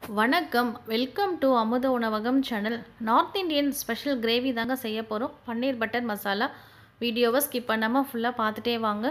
வணக்கம் welcome to அமுத உணவகம் channel north Indian special gravy தாங்க செய்ய போகிறோம் பன்னீர் பட்டர் மசாலா வீடியோவை ஸ்கிப் பண்ணாமல் ஃபுல்லாக பார்த்துட்டே வாங்க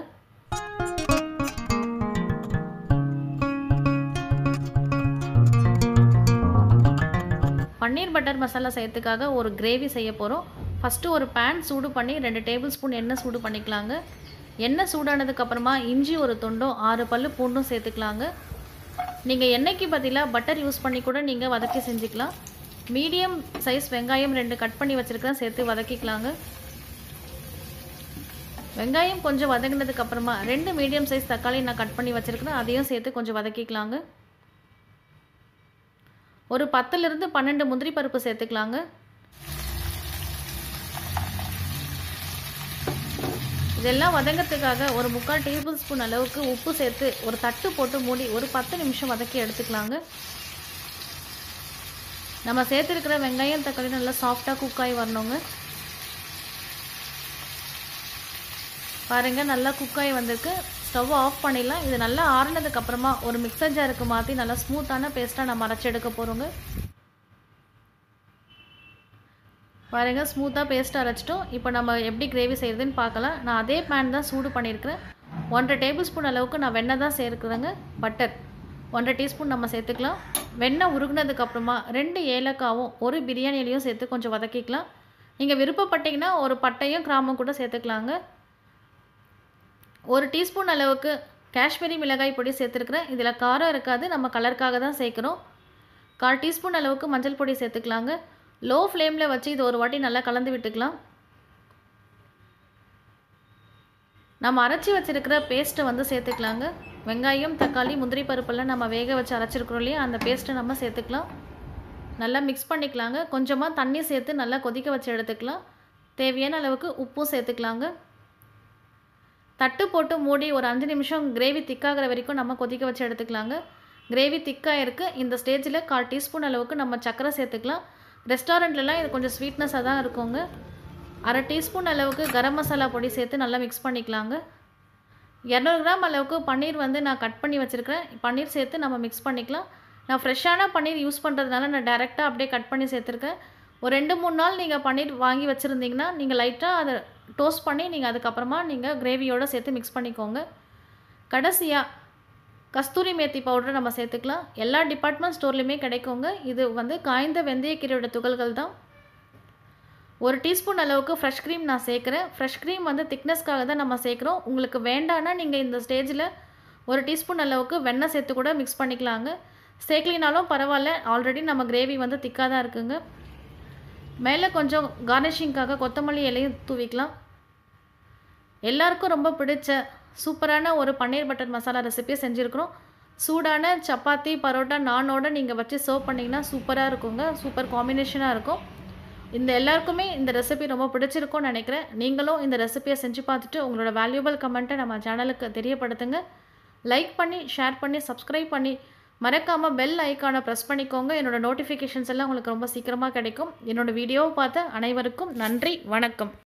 பன்னீர் பட்டர் மசாலா செய்யறதுக்காக ஒரு கிரேவி செய்ய போகிறோம் ஃபஸ்ட்டு ஒரு பேன் சூடு பண்ணி ரெண்டு டேபிள் ஸ்பூன் எண்ணெய் சூடு பண்ணிக்கலாங்க எண்ணெய் சூடானதுக்கப்புறமா இஞ்சி ஒரு துண்டும் ஆறு பல்லு பூண்டும் சேர்த்துக்கலாங்க நீங்கள் எண்ணெய்க்கு பதிலாக பட்டர் யூஸ் பண்ணி கூட நீங்கள் வதக்கி செஞ்சுக்கலாம் மீடியம் சைஸ் வெங்காயம் ரெண்டு கட் பண்ணி வச்சுருக்கேன் சேர்த்து வதக்கிக்கலாங்க வெங்காயம் கொஞ்சம் வதங்கினதுக்கு அப்புறமா ரெண்டு மீடியம் சைஸ் தக்காளி நான் கட் பண்ணி வச்சுருக்கிறேன் அதையும் சேர்த்து கொஞ்சம் வதக்கிக்கலாங்க ஒரு பத்துலேருந்து பன்னெண்டு முந்திரி பருப்பு சேர்த்துக்கலாங்க இதெல்லாம் வதங்கிறதுக்காக ஒரு முக்கால் டேபிள் ஸ்பூன் அளவுக்கு உப்பு சேர்த்து ஒரு தட்டு போட்டு மூடி ஒரு பத்து நிமிஷம் வதக்கி எடுத்துக்கலாங்க நம்ம சேர்த்துருக்கிற வெங்காயம் தக்காளி நல்லா சாஃப்டாக குக் ஆகி வரணுங்க பாருங்கள் நல்லா குக் ஆகி வந்திருக்கு ஸ்டவ் ஆஃப் பண்ணிடலாம் இது நல்லா ஆறுனதுக்கு அப்புறமா ஒரு மிக்சர் ஜாருக்கு மாற்றி நல்லா ஸ்மூத்தான பேஸ்ட்டாக நம்ம அரைச்சி எடுக்க போகிறோங்க பாருங்கள் ஸ்மூத்தாக பேஸ்ட் அரைச்சிட்டோம் இப்போ நம்ம எப்படி கிரேவி செய்கிறதுன்னு பார்க்கலாம் நான் அதே பேன் தான் சூடு பண்ணியிருக்கிறேன் ஒன்றரை டேபிள் ஸ்பூன் அளவுக்கு நான் வெண்ணெய் தான் சேர்க்குறேங்க பட்டர் ஒன்றரை டீஸ்பூன் நம்ம சேர்த்துக்கலாம் வெண்ணெய் உருகுனதுக்கப்புறமா ரெண்டு ஏலக்காவும் ஒரு பிரியாணிலையும் சேர்த்து கொஞ்சம் வதக்கிக்கலாம் நீங்கள் விருப்பப்பட்டீங்கன்னா ஒரு பட்டையும் கிராமம் கூட சேர்த்துக்கலாங்க ஒரு டீஸ்பூன் அளவுக்கு காஷ்மீரி மிளகாய் பொடி சேர்த்துருக்குறேன் இதில் காரம் இருக்காது நம்ம கலருக்காக தான் சேர்க்குறோம் கால் டீஸ்பூன் அளவுக்கு மஞ்சள் பொடி சேர்த்துக்கலாங்க லோ ஃப்ளேமில் வச்சு இது ஒரு வாட்டி நல்லா கலந்து விட்டுக்கலாம் நம்ம அரைச்சி வச்சுருக்கிற பேஸ்ட்டை வந்து சேர்த்துக்கலாங்க வெங்காயம் தக்காளி முந்திரி பருப்பெல்லாம் நம்ம வேக வச்சு அரைச்சிருக்கிறோம் இல்லையா அந்த பேஸ்ட்டை நம்ம சேர்த்துக்கலாம் நல்லா மிக்ஸ் பண்ணிக்கலாங்க கொஞ்சமாக தண்ணி சேர்த்து நல்லா கொதிக்க வச்சு எடுத்துக்கலாம் தேவையான அளவுக்கு உப்பும் சேர்த்துக்கலாங்க தட்டு போட்டு மூடி ஒரு அஞ்சு நிமிஷம் கிரேவி திக்காகிற வரைக்கும் நம்ம கொதிக்க வச்சு எடுத்துக்கலாங்க கிரேவி திக்காக இருக்குது இந்த ஸ்டேஜில் கால் டீஸ்பூன் அளவுக்கு நம்ம சர்க்கரை சேர்த்துக்கலாம் ரெஸ்டாரண்ட்லலாம் இது கொஞ்சம் ஸ்வீட்னஸாக தான் இருக்குங்க அரை டீஸ்பூன் அளவுக்கு கரம் மசாலா பொடி சேர்த்து நல்லா மிக்ஸ் பண்ணிக்கலாங்க இரநூறு கிராம் அளவுக்கு பன்னீர் வந்து நான் கட் பண்ணி வச்சுருக்கிறேன் பன்னீர் சேர்த்து நம்ம மிக்ஸ் பண்ணிக்கலாம் நான் ஃப்ரெஷ்ஷான பன்னீர் யூஸ் பண்ணுறதுனால நான் டேரெக்டாக அப்படியே கட் பண்ணி சேர்த்துருக்கேன் ஒரு ரெண்டு மூணு நாள் நீங்கள் பன்னீர் வாங்கி வச்சுருந்தீங்கன்னா நீங்கள் லைட்டாக அதை டோஸ்ட் பண்ணி நீங்கள் அதுக்கப்புறமா நீங்கள் கிரேவியோடு சேர்த்து மிக்ஸ் பண்ணிக்கோங்க கடைசியாக கஸ்தூரி மேத்தி பவுடரை நம்ம சேர்த்துக்கலாம் எல்லா டிபார்ட்மெண்ட் ஸ்டோர்லேயுமே கிடைக்குங்க இது வந்து காய்ந்த வெந்தயக்கீரையோட துகள்கள் தான் ஒரு டீஸ்பூன் அளவுக்கு ஃப்ரெஷ் க்ரீம் நான் சேர்க்குறேன் ஃப்ரெஷ் க்ரீம் வந்து திக்னஸ்க்காக தான் நம்ம சேர்க்குறோம் உங்களுக்கு வேண்டான்னா நீங்கள் இந்த ஸ்டேஜில் ஒரு டீஸ்பூன் அளவுக்கு வெண்ணெய் சேர்த்து கூட மிக்ஸ் பண்ணிக்கலாங்க சேர்க்கலினாலும் பரவாயில்ல ஆல்ரெடி நம்ம கிரேவி வந்து திக்காக தான் இருக்குங்க மேலே கொஞ்சம் கார்னிஷிங்காக கொத்தமல்லி இலையும் தூவிக்கலாம் எல்லாருக்கும் ரொம்ப பிடிச்ச சூப்பரான ஒரு பன்னீர் பட்டர் மசாலா ரெசிபியை செஞ்சுருக்குறோம் சூடான சப்பாத்தி பரோட்டா நானோட நீங்கள் வச்சு சர்வ் பண்ணிங்கன்னா சூப்பராக இருக்குங்க சூப்பர் காம்பினேஷனாக இருக்கும் இந்த எல்லாருக்குமே இந்த ரெசிபி ரொம்ப பிடிச்சிருக்கும்னு நினைக்கிறேன் நீங்களும் இந்த ரெசிபியை செஞ்சு பார்த்துட்டு உங்களோட வேல்யூபிள் கமெண்ட்டை நம்ம சேனலுக்கு தெரியப்படுத்துங்க லைக் பண்ணி ஷேர் பண்ணி சப்ஸ்கிரைப் பண்ணி மறக்காமல் பெல் ஐக்கானை ப்ரெஸ் பண்ணிக்கோங்க என்னோடய நோட்டிஃபிகேஷன்ஸ் எல்லாம் உங்களுக்கு ரொம்ப சீக்கிரமாக கிடைக்கும் என்னோடய வீடியோவை பார்த்த அனைவருக்கும் நன்றி வணக்கம்